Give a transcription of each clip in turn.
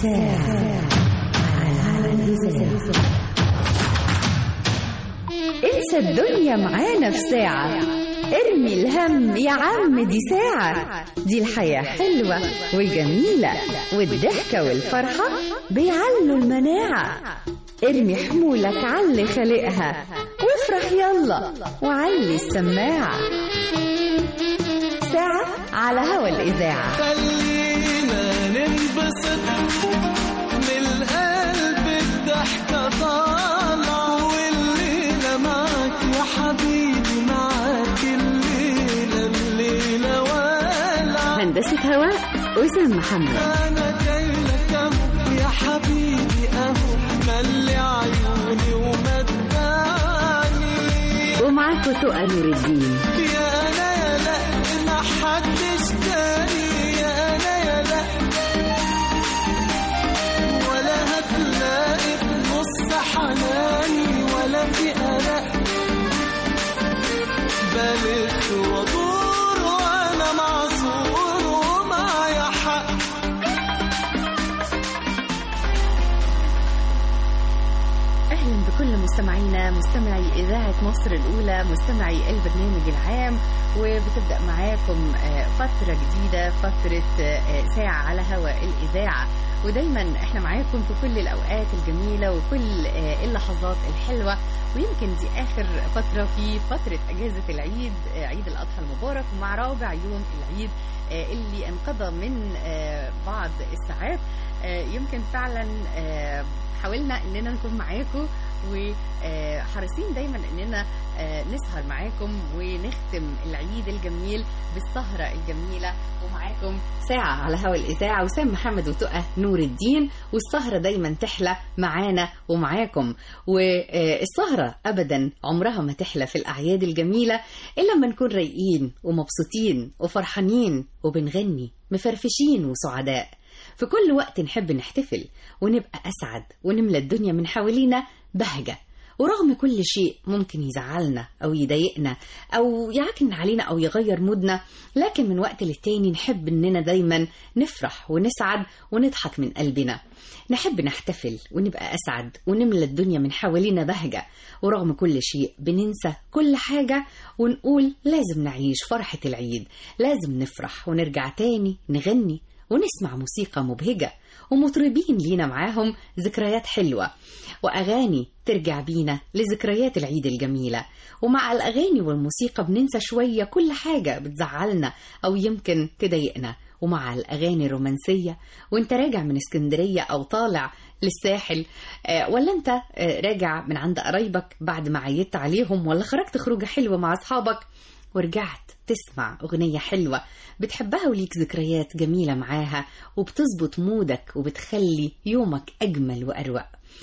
ساعة على الإذاعة انسى الدنيا معانا في ساعة ارمي الهم يا عم دي ساعة دي الحياة حلوة وجميلة والضحكة والفرحة بيعلوا المناعة ارمي حمولك علي خلقها وافرح يلا وعلي السماعة ساعة على هوا الإذاعة خلينا ننبسط من القلب الضحكة طالعة والليلة معاك يا حبيبي معاك الليلة الليلة والعة هندسة هواء أسام محمد أنا جاي لك أهو يا حبيبي أهو ملي عيوني ومدعني ومعاكم تقى نور الدين يا أنا يا لا ما حدش تاني يا أنا يا لا ولا هتلاقي في نص حناني ولا في قلق بلف وادور وانا معذور ومعايا حق أهلا بكل مستمعينا مستمعي إذاعة مصر الأولى مستمعي البرنامج العام وبتبدأ معاكم آه، فترة جديدة فترة آه، ساعة على هواء الإذاعة ودايما احنا معاكم في كل الأوقات الجميلة وكل آه، اللحظات الحلوة ويمكن دي آخر فترة في فترة أجازة العيد آه، عيد الأضحى المبارك ومع رابع يوم العيد آه، اللي انقضى من آه، بعض الساعات آه، يمكن فعلا آه، حاولنا اننا نكون معاكم وحريصين دايما اننا آه، نسهر معاكم ونختم العيد الجميل بالسهرة الجميلة ومعاكم ساعة على هوا الإذاعة وسام محمد وتقى نور الدين والسهرة دايما تحلى معانا ومعاكم والسهرة أبدا عمرها ما تحلى في الأعياد الجميلة إلا لما نكون رايقين ومبسوطين وفرحانين وبنغني مفرفشين وسعداء في كل وقت نحب نحتفل ونبقى أسعد ونملى الدنيا من حوالينا بهجة ورغم كل شيء ممكن يزعلنا أو يضايقنا أو يعكن علينا أو يغير مودنا لكن من وقت للتاني نحب إننا دايما نفرح ونسعد ونضحك من قلبنا نحب نحتفل ونبقى أسعد ونملى الدنيا من حوالينا بهجة ورغم كل شيء بننسى كل حاجة ونقول لازم نعيش فرحة العيد لازم نفرح ونرجع تاني نغني ونسمع موسيقى مبهجة ومطربين لينا معاهم ذكريات حلوة وأغاني ترجع بينا لذكريات العيد الجميلة ومع الأغاني والموسيقى بننسى شوية كل حاجة بتزعلنا أو يمكن تضايقنا ومع الأغاني الرومانسية وانت راجع من اسكندرية أو طالع للساحل آه، ولا انت آه، راجع من عند قرايبك بعد ما عيدت عليهم ولا خرجت خروجة حلوة مع أصحابك ورجعت تسمع أغنية حلوة بتحبها وليك ذكريات جميلة معاها وبتظبط مودك وبتخلي يومك أجمل وأروق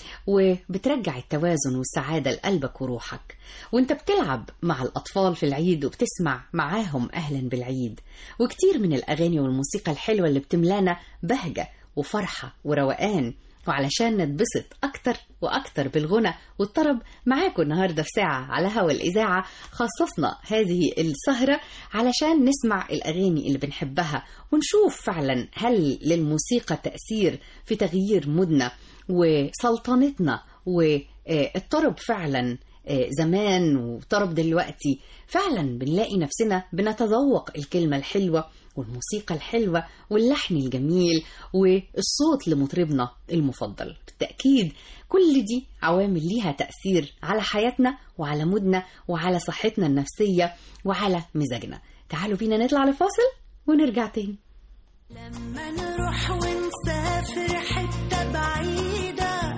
وبترجع التوازن والسعادة لقلبك وروحك وانت بتلعب مع الأطفال في العيد وبتسمع معاهم أهلا بالعيد وكتير من الأغاني والموسيقى الحلوة اللي بتملانا بهجة وفرحة وروقان وعلشان نتبسط أكتر وأكتر بالغنى والطرب معاكم النهاردة في ساعة على هوا الإذاعة خصصنا هذه السهرة علشان نسمع الأغاني اللي بنحبها ونشوف فعلا هل للموسيقى تأثير في تغيير مودنا وسلطنتنا والطرب فعلا آه، زمان وطرب دلوقتي فعلا بنلاقي نفسنا بنتذوق الكلمة الحلوة والموسيقى الحلوة واللحن الجميل والصوت لمطربنا المفضل بالتأكيد كل دي عوامل ليها تأثير على حياتنا وعلى مودنا وعلى صحتنا النفسية وعلى مزاجنا تعالوا بينا نطلع لفاصل ونرجع تاني لما نروح ونسافر حتة بعيدة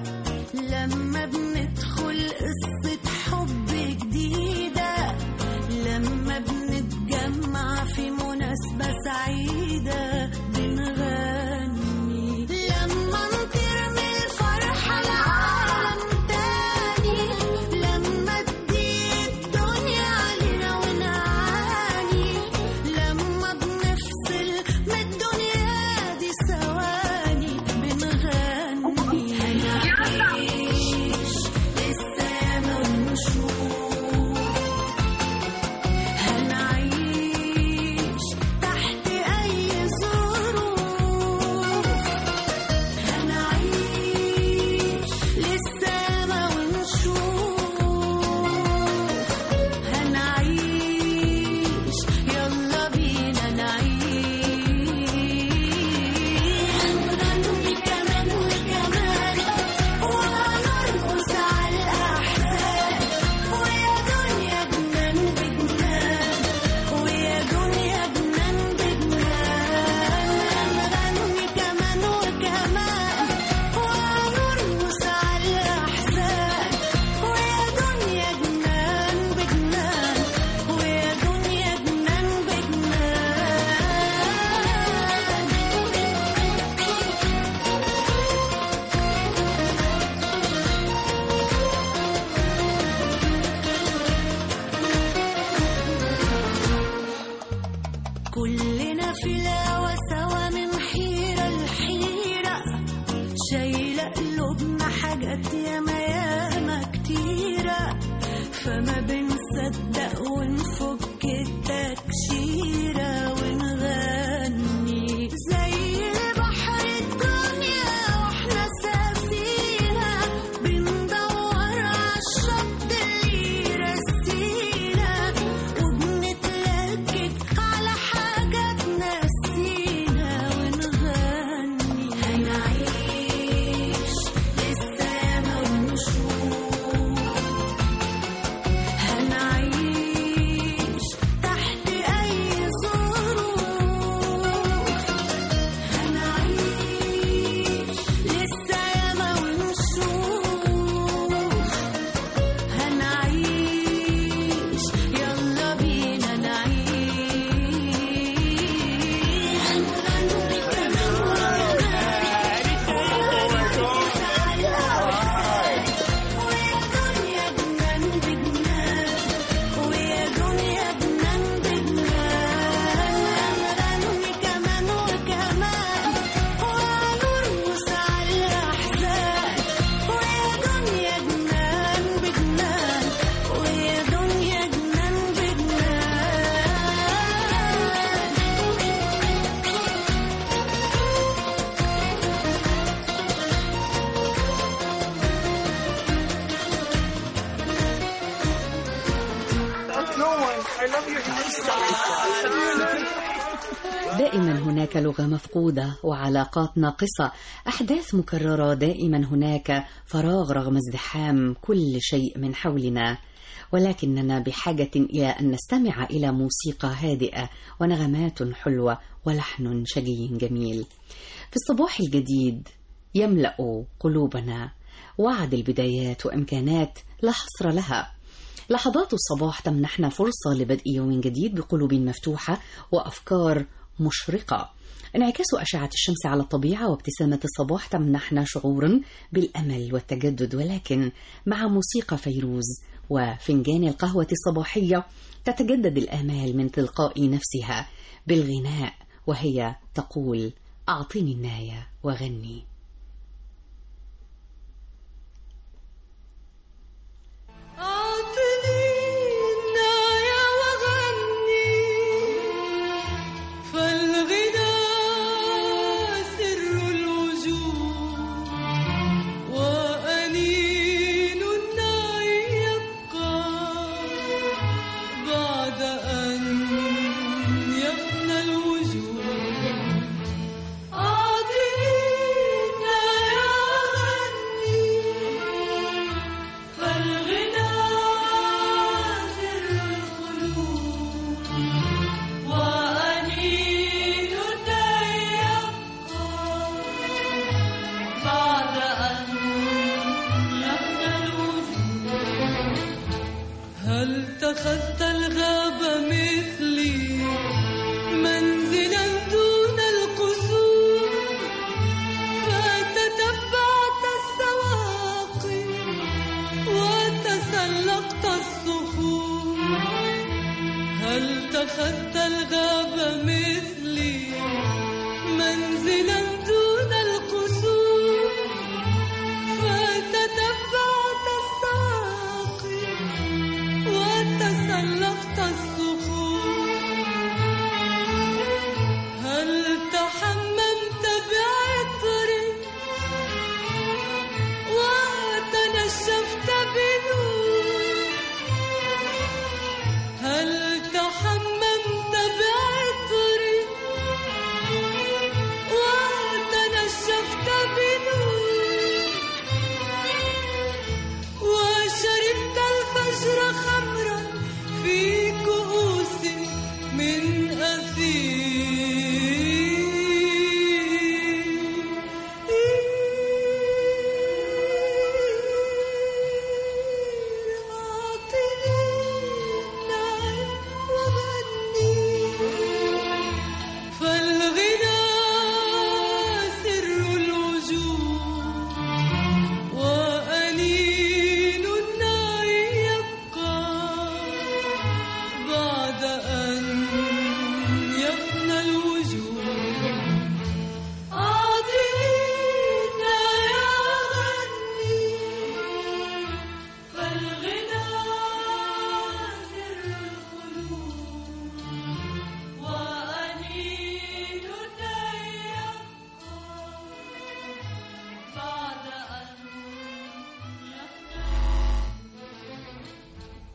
لما بندخل قصة حب جديدة لما بنتجمع في مناسبة سعيدة بنغني لما نطير من الفرحة لعالم تاني لما تضيق الدنيا علينا ونعاني لما بنفصل من الدنيا دي ثواني بنغني حاجات ياما ياما كتيرة فما بنصدق ونفك التكشيرة ونغني زي البحر الدنيا واحنا سفينة بندور عالشط اللي يرسينا وبنتلكك على حاجة تنسينا ونغني هنعيش لسه ياما ونشوف هنعيش تحت أي ظروف هنعيش لسه ياما ونشوف هنعيش يلا بينا نعيش هنغني كمان ويا دنيا جنان بجنان ويا دنيا جنان بجنان هنغني كمان وكمان وهنرقص على الأحزان ويا دنيا جنان بجنان ويا دنيا جنان بجنان دائما هناك لغة مفقودة وعلاقات ناقصة أحداث مكررة دائما هناك فراغ رغم ازدحام كل شيء من حولنا ولكننا بحاجة إلى أن نستمع إلى موسيقى هادئة ونغمات حلوة ولحن شجي جميل في الصباح الجديد يملأ قلوبنا وعد البدايات وإمكانات لا حصر لها لحظات الصباح تمنحنا فرصة لبدء يوم جديد بقلوب مفتوحة وأفكار مشرقة انعكاس أشعة الشمس على الطبيعة وابتسامة الصباح تمنحنا شعورا بالأمل والتجدد ولكن مع موسيقى فيروز وفنجان القهوة الصباحية تتجدد الآمال من تلقاء نفسها بالغناء وهي تقول أعطيني الناية وغني أعطني النايا وغني فالغنى سر الوجود وأنين الناي يبقى بعد أن يفنى الوجود أعطني النايا وغني فالغنى سر الخلود وأنين يبقى بعد أن يفنى الوجود هل اتخذت الغاب مثلي منزلا دون القصور فتتبعت السواقي وتسلقت الصخور هل اتخذت الغاب مثلي منزلا دون القصور فتتبعت السواقي وتسلقت الصخور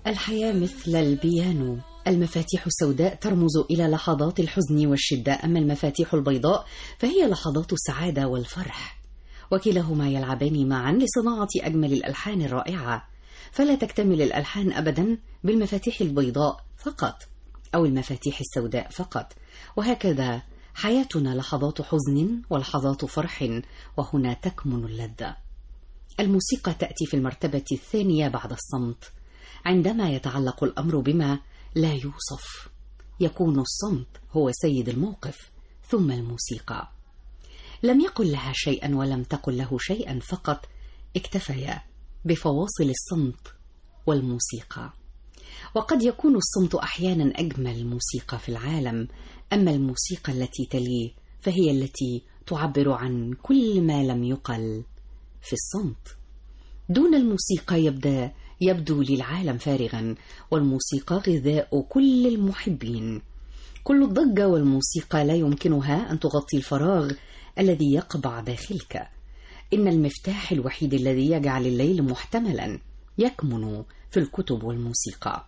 الحياة مثل البيانو المفاتيح السوداء ترمز إلى لحظات الحزن والشدة أما المفاتيح البيضاء فهي لحظات السعادة والفرح وكلاهما يلعبان معا لصناعة أجمل الألحان الرائعة فلا تكتمل الألحان أبدا بالمفاتيح البيضاء فقط أو المفاتيح السوداء فقط وهكذا حياتنا لحظات حزن ولحظات فرح وهنا تكمن اللذة الموسيقى تأتي في المرتبة الثانية بعد الصمت عندما يتعلق الأمر بما لا يوصف يكون الصمت هو سيد الموقف ثم الموسيقى لم يقل لها شيئا ولم تقل له شيئا فقط اكتفيا بفواصل الصمت والموسيقى وقد يكون الصمت احيانا اجمل موسيقى في العالم اما الموسيقى التي تليه فهي التي تعبر عن كل ما لم يقل في الصمت دون الموسيقى يبدا يبدو للعالم فارغا والموسيقى غذاء كل المحبين كل الضجه والموسيقى لا يمكنها ان تغطي الفراغ الذي يقبع داخلك ان المفتاح الوحيد الذي يجعل الليل محتملا يكمن في الكتب والموسيقى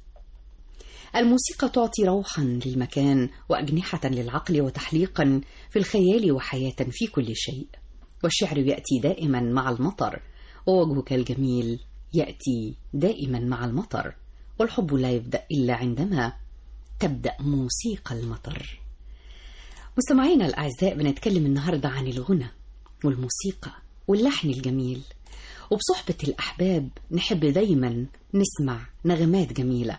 الموسيقى تعطي روحا للمكان واجنحه للعقل وتحليقا في الخيال وحياه في كل شيء والشعر ياتي دائما مع المطر ووجهك الجميل ياتي دائما مع المطر والحب لا يبدا الا عندما تبدا موسيقى المطر مستمعينا الاعزاء بنتكلم النهارده عن الغنى والموسيقى واللحن الجميل وبصحبه الاحباب نحب دايما نسمع نغمات جميله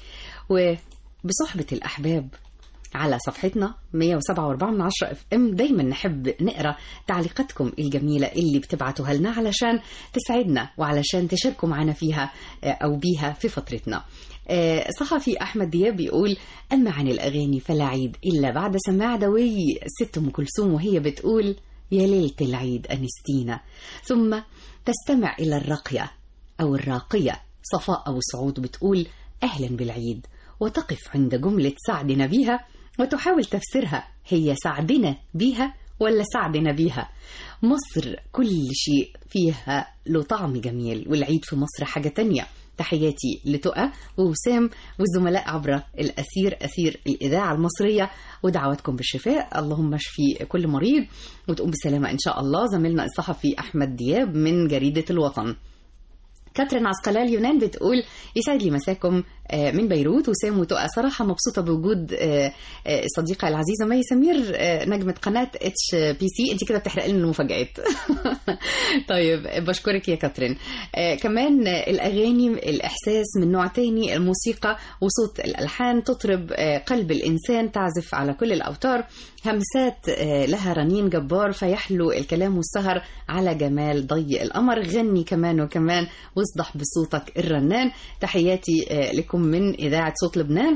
وبصحبة الأحباب على صفحتنا 107.4 من 10 اف ام دايما نحب نقرا تعليقاتكم الجميله اللي بتبعتوها لنا علشان تسعدنا وعلشان تشاركوا معنا فيها او بيها في فترتنا. صحفي احمد دياب بيقول اما عن الاغاني فلا عيد الا بعد سماع دوي ست ام كلثوم وهي بتقول يا ليله العيد انستينا ثم تستمع الى الراقيه او الراقيه صفاء ابو سعود بتقول اهلا بالعيد وتقف عند جمله سعدنا بيها وتحاول تفسيرها هي سعدنا بيها ولا سعدنا بيها مصر كل شيء فيها له طعم جميل والعيد في مصر حاجة تانية تحياتي لتقى ووسام والزملاء عبر الأثير أثير الإذاعة المصرية ودعواتكم بالشفاء اللهم اشفي كل مريض وتقوم بسلامة إن شاء الله زميلنا الصحفي أحمد دياب من جريدة الوطن كاترين عسقلال يونان بتقول يسعد لي مساكم من بيروت وسام وتقى صراحة مبسوطة بوجود الصديقة العزيزة مي سمير نجمة قناة اتش بي سي انت كده بتحرق لنا المفاجآت طيب بشكرك يا كاترين كمان الأغاني الإحساس من نوع تاني الموسيقى وصوت الألحان تطرب قلب الإنسان تعزف على كل الأوتار همسات لها رنين جبار فيحلو الكلام والسهر على جمال ضي القمر غني كمان وكمان واصدح بصوتك الرنان تحياتي لكم من إذاعة صوت لبنان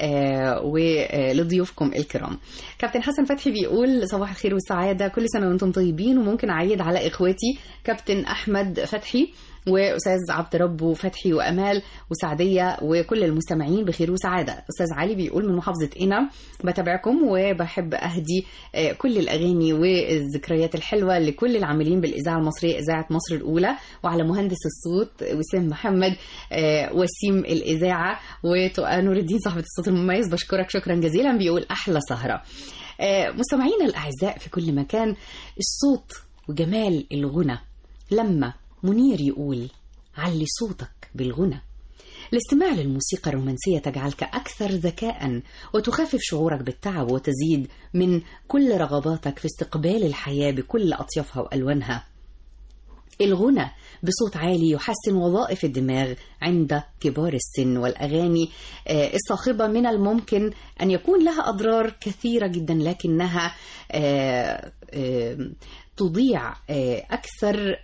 ولضيوفكم الكرام كابتن حسن فتحي بيقول صباح الخير والسعادة كل سنة وانتم طيبين وممكن أعيد على إخواتي كابتن أحمد فتحي واستاذ عبد ربه فتحي وامال وسعديه وكل المستمعين بخير وسعاده استاذ علي بيقول من محافظه قنا بتابعكم وبحب اهدي كل الاغاني والذكريات الحلوه لكل العاملين بالاذاعه المصريه اذاعه مصر الاولى وعلى مهندس الصوت وسام محمد وسيم الاذاعه وتقى نور الدين صاحبه الصوت المميز بشكرك شكرا جزيلا بيقول احلى سهره مستمعينا الاعزاء في كل مكان الصوت وجمال الغنى لما منير يقول علي صوتك بالغنى الاستماع للموسيقى الرومانسية تجعلك أكثر ذكاء وتخفف شعورك بالتعب وتزيد من كل رغباتك في استقبال الحياة بكل أطيافها وألوانها الغنى بصوت عالي يحسن وظائف الدماغ عند كبار السن والأغاني الصاخبة من الممكن أن يكون لها أضرار كثيرة جدا لكنها تضيع أكثر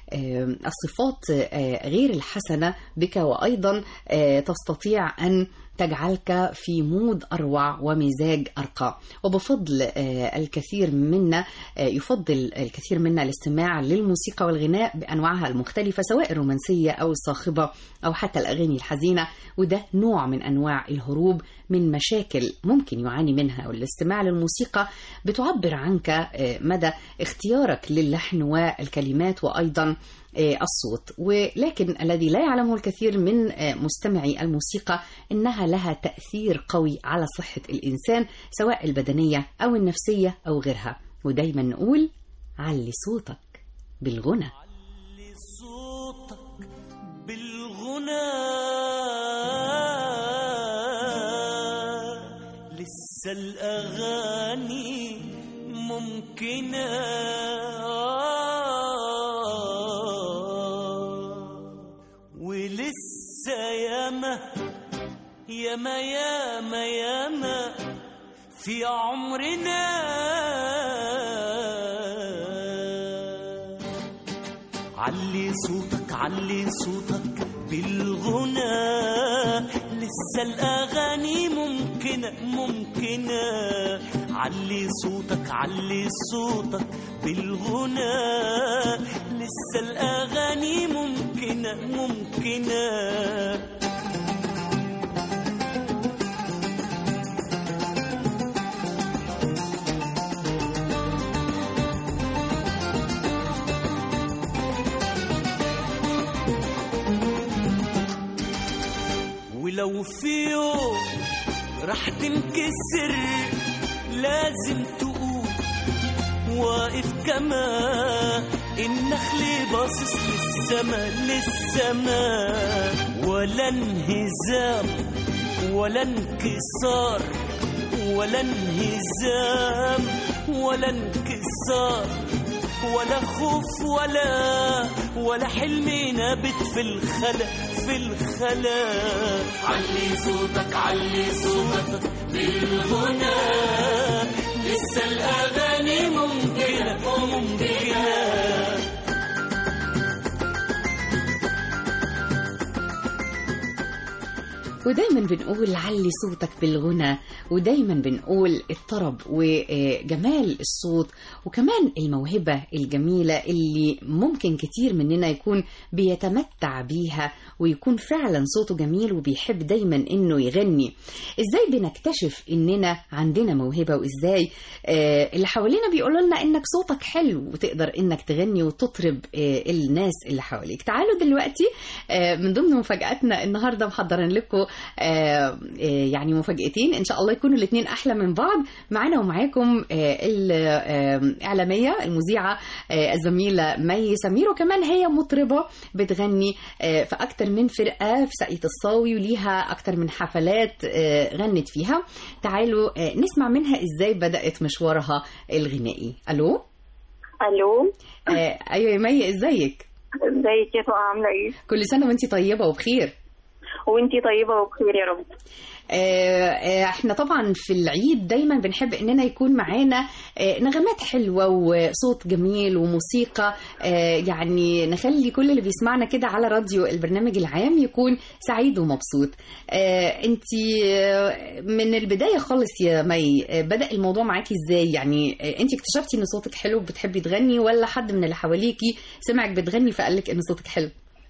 الصفات غير الحسنة بك وأيضا تستطيع أن تجعلك في مود أروع ومزاج أرقى وبفضل آه، الكثير منا آه، يفضل الكثير منا الاستماع للموسيقى والغناء بأنواعها المختلفة سواء الرومانسية أو الصاخبة أو حتى الأغاني الحزينة وده نوع من أنواع الهروب من مشاكل ممكن يعاني منها والاستماع للموسيقى بتعبر عنك آه، مدى اختيارك للحن والكلمات وأيضا آه، الصوت ولكن الذي لا يعلمه الكثير من آه، مستمعي الموسيقى انها لها تاثير قوي على صحه الانسان سواء البدنيه او النفسيه او غيرها ودايما نقول علي صوتك بالغنى علي صوتك بالغنى لسه الأغاني ممكنة ولسه ياما ياما ياما ياما في عمرنا علي صوتك علي صوتك بالغنى لسه الأغاني ممكنة ممكنة علي صوتك علي صوتك بالغنى لسه الأغاني ممكنة ممكنة ولو في يوم راح تنكسر لازم تقوم واقف كما النخل باصص للسما للسما ولا انهزام ولا انكسار ولا انهزام ولا انكسار ولا خوف ولا ولا حلم نابت في الخلا في الخلا علي صوتك علي صوتك بالغنى لسه الأغاني ممكنة ممكنة ودايما بنقول علي صوتك بالغنى ودايما بنقول الطرب وجمال الصوت وكمان الموهبة الجميلة اللي ممكن كتير مننا يكون بيتمتع بيها ويكون فعلا صوته جميل وبيحب دايما انه يغني ازاي بنكتشف اننا عندنا موهبة وازاي آه، اللي حوالينا بيقولوا لنا انك صوتك حلو وتقدر انك تغني وتطرب آه، الناس اللي حواليك تعالوا دلوقتي آه، من ضمن مفاجآتنا النهارده محضرين لكم آه، آه، يعني مفاجأتين ان شاء الله يكونوا الاثنين احلى من بعض معانا ومعاكم آه، الاعلاميه المذيعه آه، الزميله مي سمير وكمان هي مطربه بتغني آه، في اكتر من فرقه في ساقية الصاوي وليها اكتر من حفلات آه، غنت فيها تعالوا آه، نسمع منها ازاي بدات مشوارها الغنائي الو الو آه، ايوه يا مي ازيك ازيك يا فوقا عامله ايه كل سنه وانت طيبه وبخير وانتي طيبه وبخير يا رب آه، آه، احنا طبعا في العيد دايما بنحب اننا يكون معانا آه، نغمات حلوه وصوت جميل وموسيقى آه، يعني نخلي كل اللي بيسمعنا كده على راديو البرنامج العام يكون سعيد ومبسوط انت من البدايه خالص يا مي آه، بدا الموضوع معاكي ازاي يعني انت اكتشفتي ان صوتك حلو وبتحبي تغني ولا حد من اللي حواليكي سمعك بتغني فقال لك ان صوتك حلو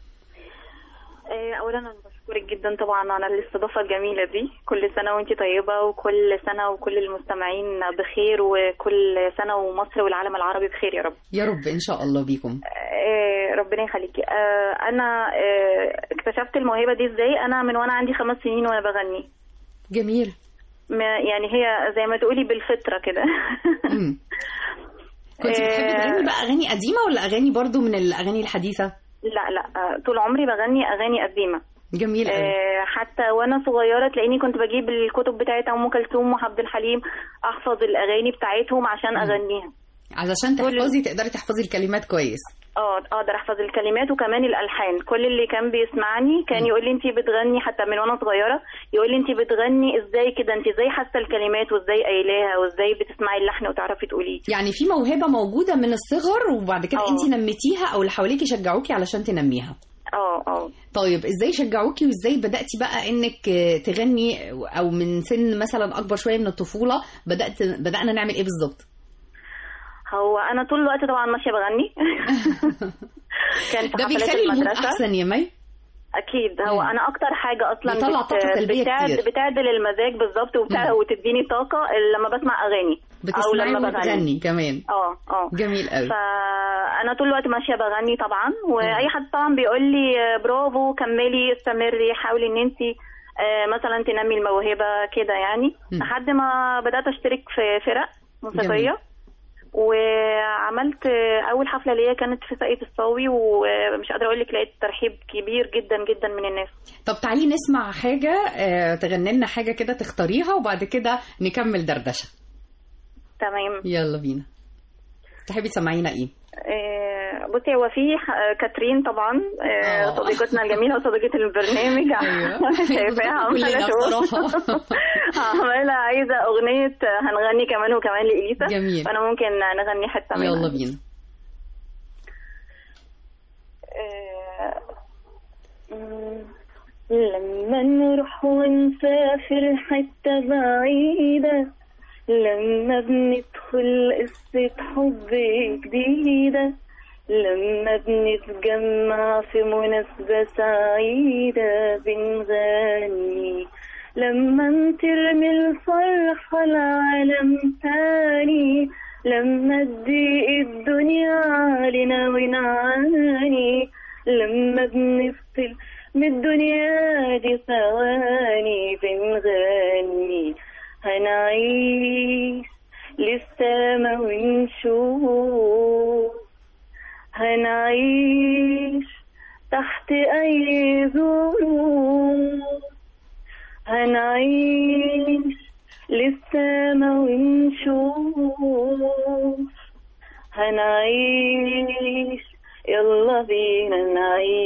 آه، اولا انا بشكرك جدا طبعا على الاستضافه الجميله دي كل سنه وانتي طيبه وكل سنه وكل المستمعين بخير وكل سنه ومصر والعالم العربي بخير يا رب يا رب ان شاء الله بيكم آه، ربنا يخليكي آه، انا آه، اكتشفت الموهبه دي ازاي انا من وانا عندي خمس سنين وانا بغني جميل ما- يعني هي زي ما تقولي بالفطره كده مم. كنت بتحبي آه، تغني بقى اغاني قديمه ولا اغاني برضو من الاغاني الحديثه لا لا آه، طول عمري بغني اغاني قديمه جميل قوي آه، حتى وانا صغيره تلاقيني كنت بجيب الكتب بتاعت ام كلثوم وعبد الحليم احفظ الاغاني بتاعتهم عشان اغنيها علشان كل- تحفظي تقدري تحفظي الكلمات كويس اه اقدر احفظ الكلمات وكمان الالحان كل اللي كان بيسمعني كان يقول لي انت بتغني حتى من وانا صغيره يقول لي انت بتغني ازاي كده انت ازاي حاسه الكلمات وازاي قايلاها وازاي بتسمعي اللحن وتعرفي تقوليه يعني في موهبه موجوده من الصغر وبعد كده آه. انت نميتيها او اللي حواليكي شجعوكي علشان تنميها اه اه طيب ازاي شجعوكي وازاي بداتي بقى انك آه، تغني او من سن مثلا اكبر شويه من الطفوله بدات بدانا نعمل ايه بالظبط هو انا طول الوقت طبعا ماشيه بغني كان في ده حفلات بيخلي المود المدرسه احسن يا مي اكيد هو مم. انا اكتر حاجه اصلا بيطلع بت- طاقة سلبية بتعد كتير. بتعدل المزاج بالظبط وبتاع مم. وتديني طاقه لما بسمع اغاني او بتسمعي لما وبتغني كمان اه اه جميل قوي فانا طول الوقت ماشيه بغني طبعا واي حد طبعا بيقول لي آه، برافو كملي استمري حاولي ان انت مثلا تنمي الموهبه كده يعني مم. لحد ما بدات اشترك في فرق موسيقيه وعملت آه، اول حفله ليا كانت في ساقية الصاوي ومش قادره اقول لك لقيت ترحيب كبير جدا جدا من الناس طب تعالي نسمع حاجه آه، تغني لنا حاجه كده تختاريها وبعد كده نكمل دردشه تمام يلا بينا تحبي تسمعينا ايه آه، بصي هو في ح- كاترين طبعا آه، آه. صديقتنا الجميله وصديقه البرنامج أيوة. شايفاها كلنا عماله تقول بصراحة. عماله عايزه اغنيه هنغني كمان وكمان لاليسا جميل. فانا ممكن نغني حته منها يلا بينا آه، مم، لما نروح ونسافر حتة بعيدة لما بندخل قصة حب جديدة لما بنتجمع في مناسبة سعيدة بنغني لما نترمي الفرحة لعالم تاني لما تضيق الدنيا علينا ونعاني لما بنفصل من الدنيا دي ثواني بنغني هنعيش للسما ونشوف هنعيش تحت أي ظروف هنعيش للسما ونشوف هنعيش يلا بينا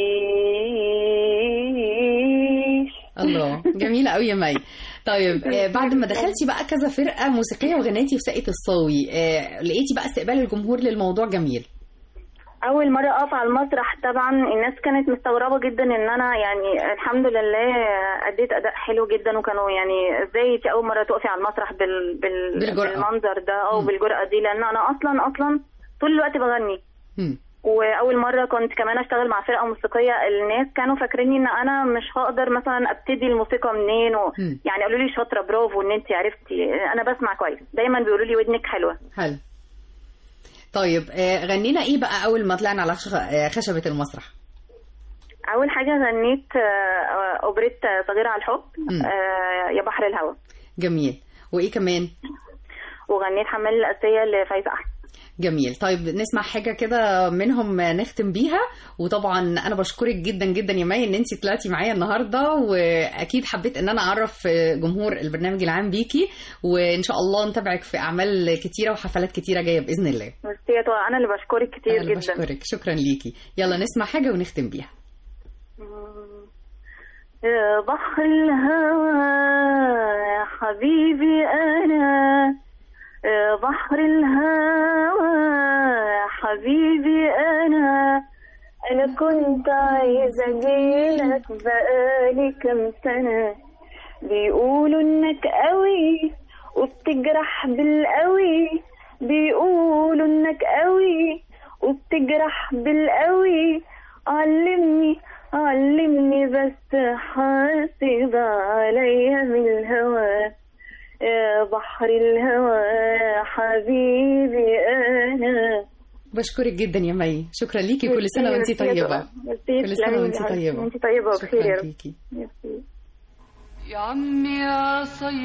نعيش الله جميلة قوي يا مي طيب آه، بعد ما دخلتي بقى كذا فرقة موسيقية وغنيتي في ساقية الصاوي آه، لقيتي بقى استقبال الجمهور للموضوع جميل اول مره اقف على المسرح طبعا الناس كانت مستغربه جدا ان انا يعني الحمد لله اديت اداء حلو جدا وكانوا يعني ازاي انت اول مره تقفي على المسرح بال... بال... بالجرأة. بالمنظر ده او مم. بالجرأه دي لان انا اصلا اصلا طول الوقت بغني مم. واول مره كنت كمان اشتغل مع فرقه موسيقيه الناس كانوا فاكريني ان انا مش هقدر مثلا ابتدي الموسيقى منين و... مم. يعني قالوا لي شاطره برافو ان انت عرفتي انا بسمع كويس دايما بيقولوا لي ودنك حلوه حلو طيب آه، غنينا ايه بقى اول ما طلعنا على خش- آه، خشبة المسرح اول حاجه غنيت آه، اوبريت صغيره على الحب مم. آه، يا بحر الهوى جميل وايه كمان وغنيت حمال الاسيه لفايزه احمد جميل طيب نسمع حاجة كده منهم نختم بيها وطبعا أنا بشكرك جدا جدا يا مي إن أنت طلعتي معايا النهاردة وأكيد حبيت إن أنا أعرف جمهور البرنامج العام بيكي وإن شاء الله نتابعك في أعمال كتيرة وحفلات كتيرة جاية بإذن الله ميرسي يا طه، انا اللي بشكرك كتير أنا اللي جدا بشكرك شكرا ليكي يلا نسمع حاجة ونختم بيها يا بحر الهوى يا حبيبي انا يا بحر الهوى يا حبيبي انا انا كنت عايزه اجيلك بقالي كام سنه بيقولوا انك قوي وبتجرح بالقوي بيقولوا انك قوي وبتجرح بالقوي علمني علمني بس حاسب عليا من الهوى يا بحر الهوى يا حبيبي انا بشكرك جدا يا مي شكرا ليكي كل سنة وأنت طيبة كل سنة وأنت طيبة وانت طيبة وبخير يا شكرا رب ليكي ميرسي. يا عمي يا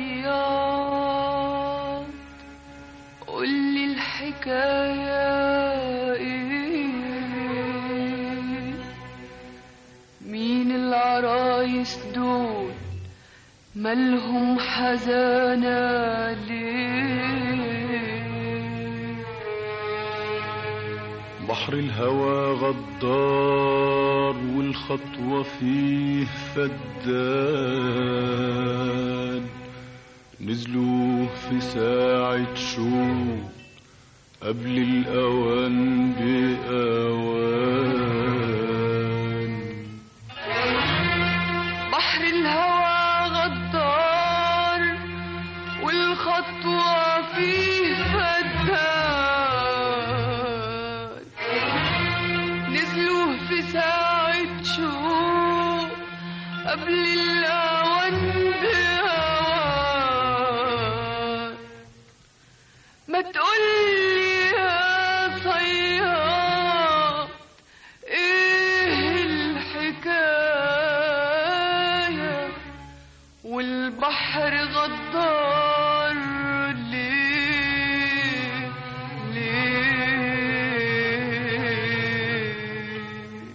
صياد قولي الحكاية ايه مين العرايس دول مالهم حزانة ليه بحر الهوى غدار والخطوة فيه فدان نزلوا في ساعة شوق قبل الأوان بأوان قبل الأوان بهواك ما تقولي يا صياد ايه الحكاية والبحر غدار ليه ليه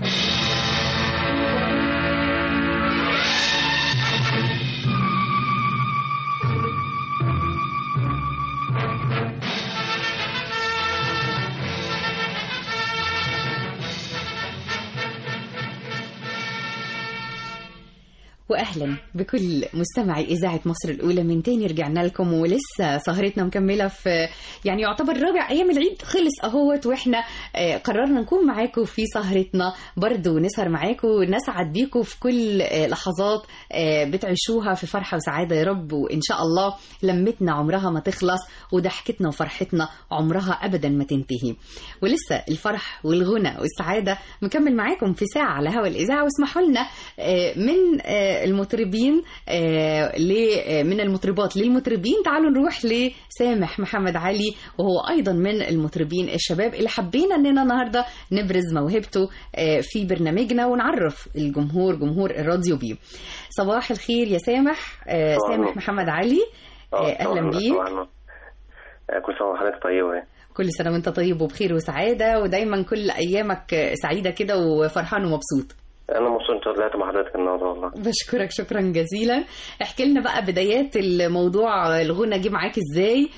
واهلا بكل مستمعي اذاعه مصر الاولى من تاني رجعنا لكم ولسه سهرتنا مكمله في يعني يعتبر رابع ايام العيد خلص اهوت واحنا آه، قررنا نكون معاكم في سهرتنا برضو نسهر معاكم ونسعد بيكم في كل آه، لحظات آه، بتعيشوها في فرحه وسعاده يا رب وان شاء الله لمتنا عمرها ما تخلص وضحكتنا وفرحتنا عمرها ابدا ما تنتهي ولسه الفرح والغنى والسعاده مكمل معاكم في ساعه على هوا الاذاعه واسمحوا لنا آه، من آه، المطربين آه، ل- آه، من المطربات للمطربين تعالوا نروح لسامح محمد علي وهو ايضا من المطربين الشباب اللي حبينا اننا النهارده نبرز موهبته آه، في برنامجنا ونعرف الجمهور جمهور الراديو بيه صباح الخير يا سامح آه، صباح سامح النور. محمد علي آه، اهلا بيك بيك كل سنه وحضرتك طيبه يعني. كل سنه وانت طيب وبخير وسعاده ودايما كل ايامك آه، سعيده كده وفرحان ومبسوط انا مبسوط انت طلعت مع حضرتك النهارده والله بشكرك شكرا جزيلا احكي لنا بقى بدايات الموضوع الغنى جه معاك ازاي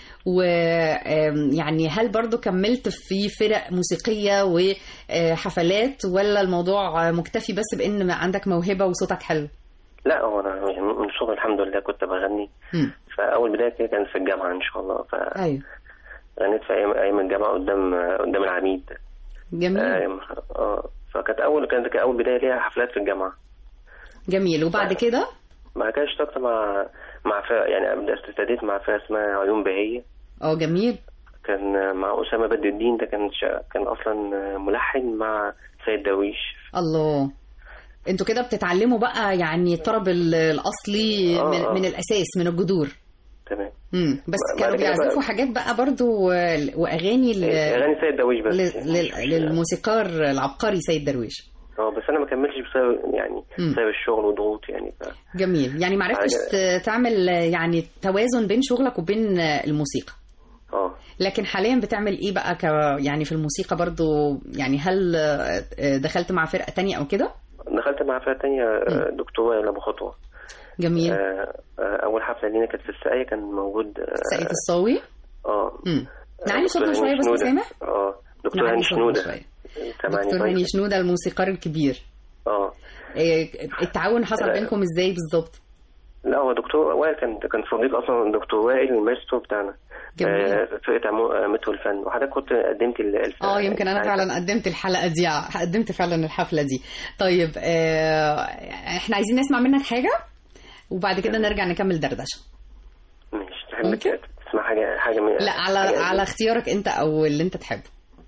ويعني هل برضو كملت في فرق موسيقية وحفلات ولا الموضوع مكتفي بس بان ما عندك موهبة وصوتك حلو لا هو انا يعني من صغري الحمد لله كنت بغني مم. فاول بدايه كده كانت في الجامعه ان شاء الله فغنيت ايوه في ايام ايام الجامعه قدام قدام العميد جميل آه، اه فكانت اول كانت كانت اول بدايه ليها حفلات في الجامعه جميل وبعد كده بعد كده اشتركت مع مع فرق يعني بدأت ابتديت مع فرقه اسمها عيون بهيه اه جميل كان مع اسامه بدر الدين ده كان شا... كان اصلا ملحن مع سيد درويش الله انتوا كده بتتعلموا بقى يعني الطرب ال- الاصلي آه، من, آه. من الاساس من الجذور تمام امم بس بعد كانوا كده بقى- بيعزفوا حاجات بقى برضو آه، واغاني ل... اغاني سيد درويش بس لل- لل- للموسيقار العبقري سيد درويش اه بس انا ما كملتش بسبب يعني مم. بسبب الشغل وضغوط يعني ف... جميل يعني معرفتش حاجة- ت- تعمل آه، يعني توازن بين شغلك وبين آه، الموسيقى اه لكن حاليا بتعمل ايه بقى ك يعني في الموسيقى برضو يعني هل آه، آه، دخلت مع فرقة تانية او كده دخلت مع فرقه تانية آه، دكتوره لابو خطوه جميل آه، آه، اول حفله لينا كانت في الساقيه كان موجود اه ساقية الصاوي اه امم نعلي دكتور صوتنا هاني شوية بس يا شنودة. سامح اه دكتور نعلي هاني صوتنا شنوده شوية سامعني دكتور طيب؟ هاني شنودة الموسيقار الكبير اه آه، التعاون حصل لا. بينكم ازاي بالظبط لا هو دكتور وائل كان كان صديق اصلا دكتور وائل المايسترو بتاعنا جميل. آه، فرقه عمو- آه، مترو الفن وحضرتك كنت قدمت ال- الف- اه يمكن انا ساعتها. فعلا قدمت الحلقه دي قدمت فعلا الحفله دي طيب آه احنا عايزين نسمع منك حاجه وبعد كده نرجع نكمل دردشه ماشي تحب ممكن؟ تسمع حاجه حاجه من لا على حاجة على اختيارك انت او اللي انت تحبه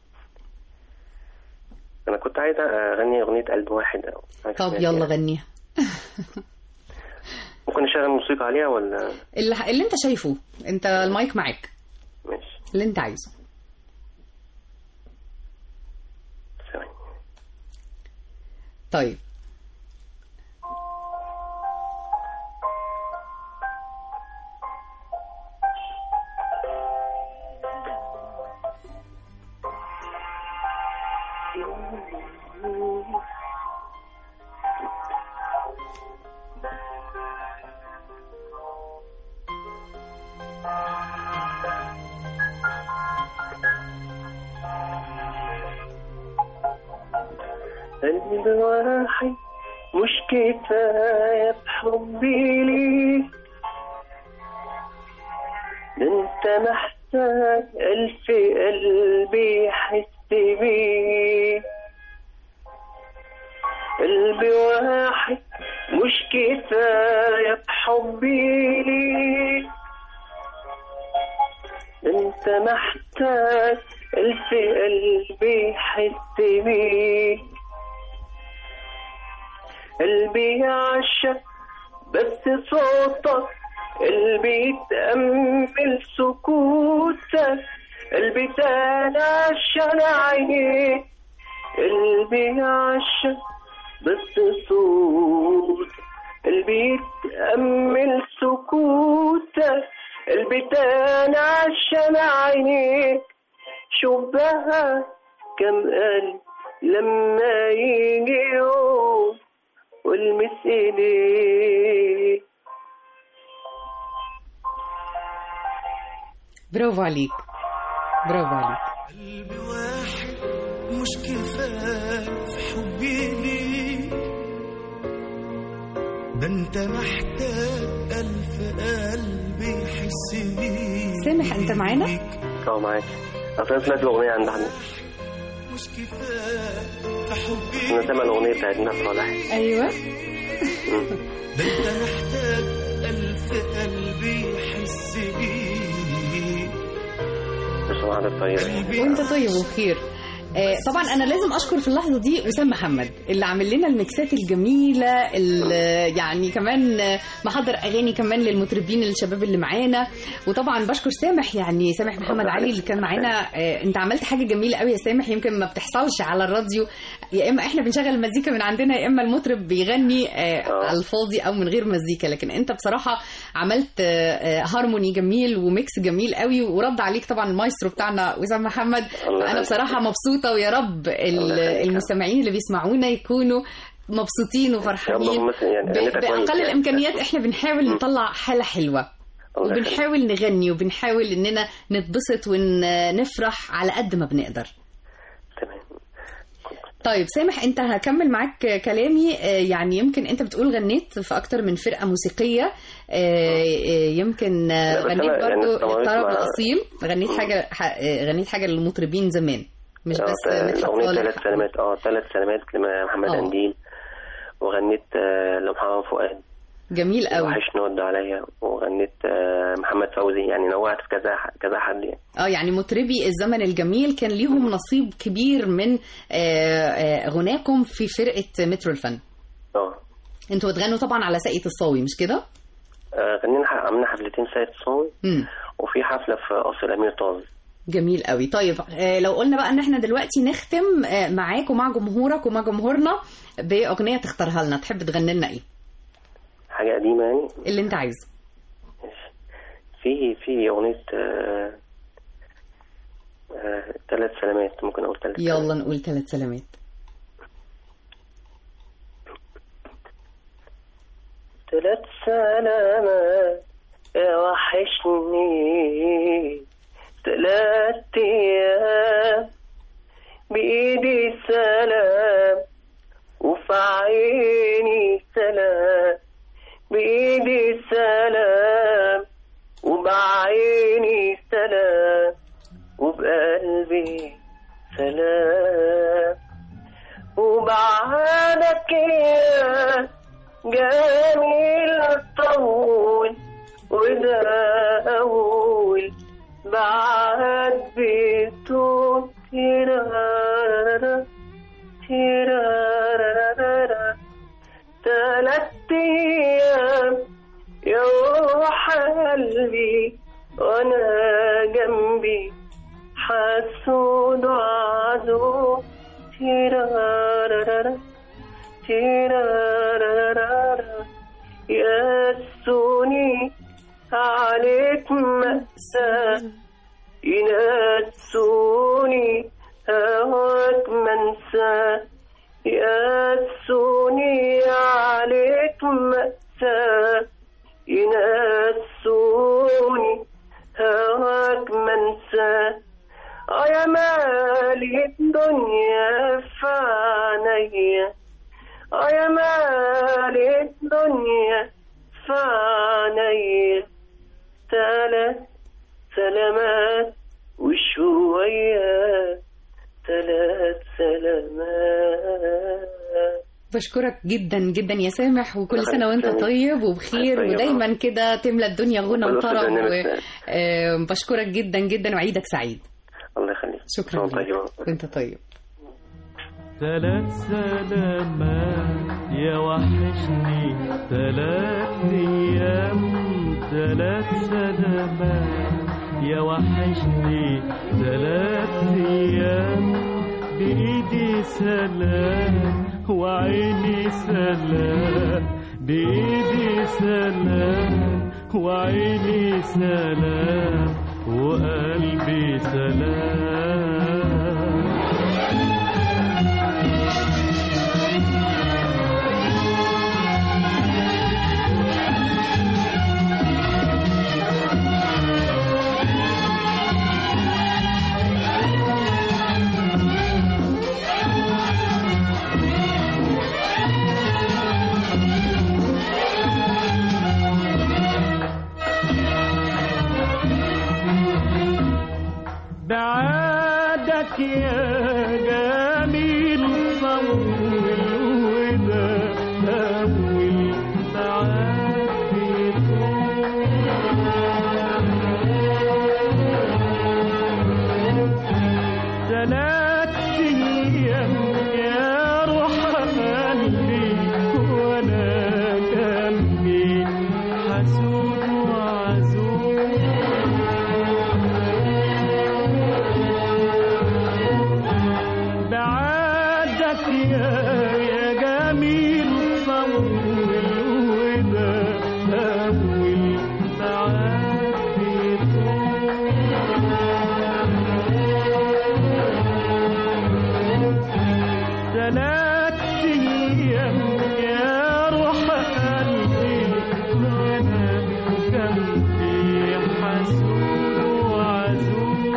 انا كنت عايز اغني اغنيه قلب واحد أو حاجة طب سمعت يلا يعني. غنيها ممكن نشغل موسيقى عليها ولا اللي, اللي انت شايفه انت المايك معاك ماشي اللي انت عايزه ثواني طيب قلب واحد مش كفاية بحبي ليك ده انت محتاج ألف قلب يحس بيك قلب واحد مش كفاية بحبي ليك ده انت محتاج ألف قلب يحس بيك قلبي يعشق بس صوتك قلبي يتأمل سكوتك قلبي تاني عشان عينيك قلبي يعشق بس صوتك قلبي يتأمل سكوتك قلبي تاني عشان عينيك شوف بقى كم قلب لما يجي يوم والمس ايديك برافو عليك برافو عليك قلبي واحد مش كفاية في حبي ليك ده انت محتاج ألف قلب يحس بيك سامح انت معانا اه معاك اصل انا سمعت الاغنيه عند احمد مش كفاية في حبي انا سامع الاغنيه بتاعت ناس صالح ايوه ده انت محتاج ألف قلب يحس بيك بس هو عدد طيب وانت طيب وبخير آه، طبعا انا لازم اشكر في اللحظه دي وسام محمد اللي عامل لنا الميكسات الجميله اللي يعني كمان آه، محضر اغاني كمان للمطربين الشباب اللي معانا وطبعا بشكر سامح يعني سامح محمد علي اللي كان معانا آه، انت عملت حاجه جميله قوي يا سامح يمكن ما بتحصلش على الراديو يا اما احنا بنشغل المزيكا من عندنا يا اما المطرب بيغني آه، آه. على الفاضي او من غير مزيكا لكن انت بصراحه عملت آه، آه، هارموني جميل وميكس جميل قوي ورد عليك طبعا المايسترو بتاعنا وسام محمد الله انا يخليك. بصراحه مبسوطه ويا رب ال- الله يخليك. المستمعين اللي بيسمعونا يكونوا مبسوطين وفرحانين اللهم مثلا يعني ب- نيتك كويس باقل يعني. الامكانيات احنا بنحاول نطلع حاله حلوه الله يخليك. وبنحاول نغني وبنحاول اننا نتبسط ونفرح على قد ما بنقدر تمام طيب سامح انت هكمل معاك كلامي آه، يعني يمكن انت بتقول غنيت في اكتر من فرقه موسيقيه آه، آه، يمكن آه، لا، بس غنيت أنا يعني برضو استمريت الطرب مع- الاصيل غنيت حاجه ح- آه، غنيت حاجه للمطربين زمان مش آه، بس ت- مدحت الاغنيه صالح ثلاث سلامات اه ثلاث سلامات لمحمد آه. قنديل وغنيت آه، لمحمد فؤاد جميل قوي وحشني ود عليا وغنيت آه، محمد فوزي يعني نوعت في كذا ح- كذا حد يعني اه يعني مطربي الزمن الجميل كان ليهم نصيب كبير من آه، آه، غناكم في فرقه مترو الفن اه انتوا بتغنوا طبعا على ساقية الصاوي مش كده؟ آه، غنينا ح- عملنا حفلتين سيد صاوي مم. وفي حفله في قصر الامير طاز جميل قوي طيب آه، لو قلنا بقى ان احنا دلوقتي نختم آه، معاك ومع جمهورك ومع جمهورنا باغنيه تختارها لنا تحب تغني لنا ايه حاجه قديمه يعني اللي انت عايزه ماشي. في في اغنيه آه، آه، ثلاث سلامات ممكن اقول ثلاث يلا نقول ثلاث سلامات ثلاث سلامات يا وحشني ثلاث ايام بايدي سلام وفي عيني سلام بايدي سلام وبعيني سلام وبقلبي سلام وبعدك يا جميل طول وده أول بعد بيتو تيرارا تيرارا تلات أيام يا روح قلبي وأنا جنبي حسود وعدو تيرارا تيرارا يسوني عليك مأساة ينسوني هواك منسى يسوني عليك مأساة ينسوني هواك منسى اه يا مالي الدنيا في عينيا اه يا مالي الدنيا في عينيا تلات سلامات وشوية تلات سلامات بشكرك جدا جدا يا سامح وكل الله سنه وانت يخليك. طيب وبخير طيب. ودايما كده تملى الدنيا غنى كله في وطرب البرنامج ده. وبشكرك جدا جدا وعيدك سعيد الله يخليك شكرا وأنت لك طيبة. وانت طيب ثلاث سلامات يا وحشني تلات ايام تلات سلامات يا وحشني تلات ايام بايدي سلام وعيني سلام بايدي سلام وعيني سلام وقلبي سلام بعادك يا جميل طول وده أول بعاد ثلاث أيام يا روح قلبي وأنا جنبي حسود وعزوز بعدك يا يا جميل طول وده أول بعد ثلاث أيام يا روح قلبي وأنا جنبي حسود وعزوز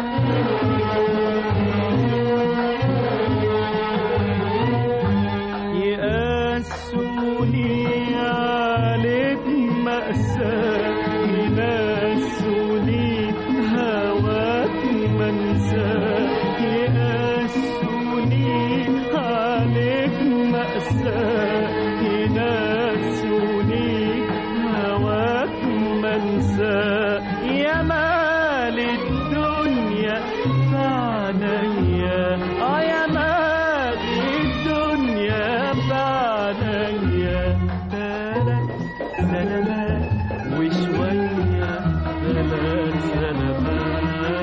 يقاسوني عليك مأساة ينسوني هواك منساة يقاسوني عليك مأساة ينسوني هواك منساة يا مال الدنيا فعليا اه يا مال الدنيا فعليا ثلاث سلامات وشوية ثلاث سلامات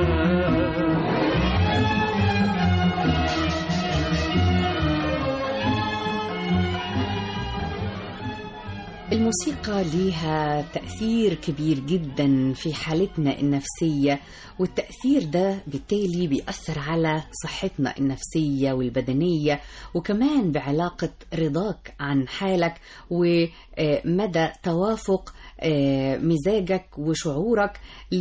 الموسيقى ليها تأثير كبير جدا في حالتنا النفسية والتأثير ده بالتالي بيأثر على صحتنا النفسية والبدنية وكمان بعلاقة رضاك عن حالك ومدى توافق آه، مزاجك وشعورك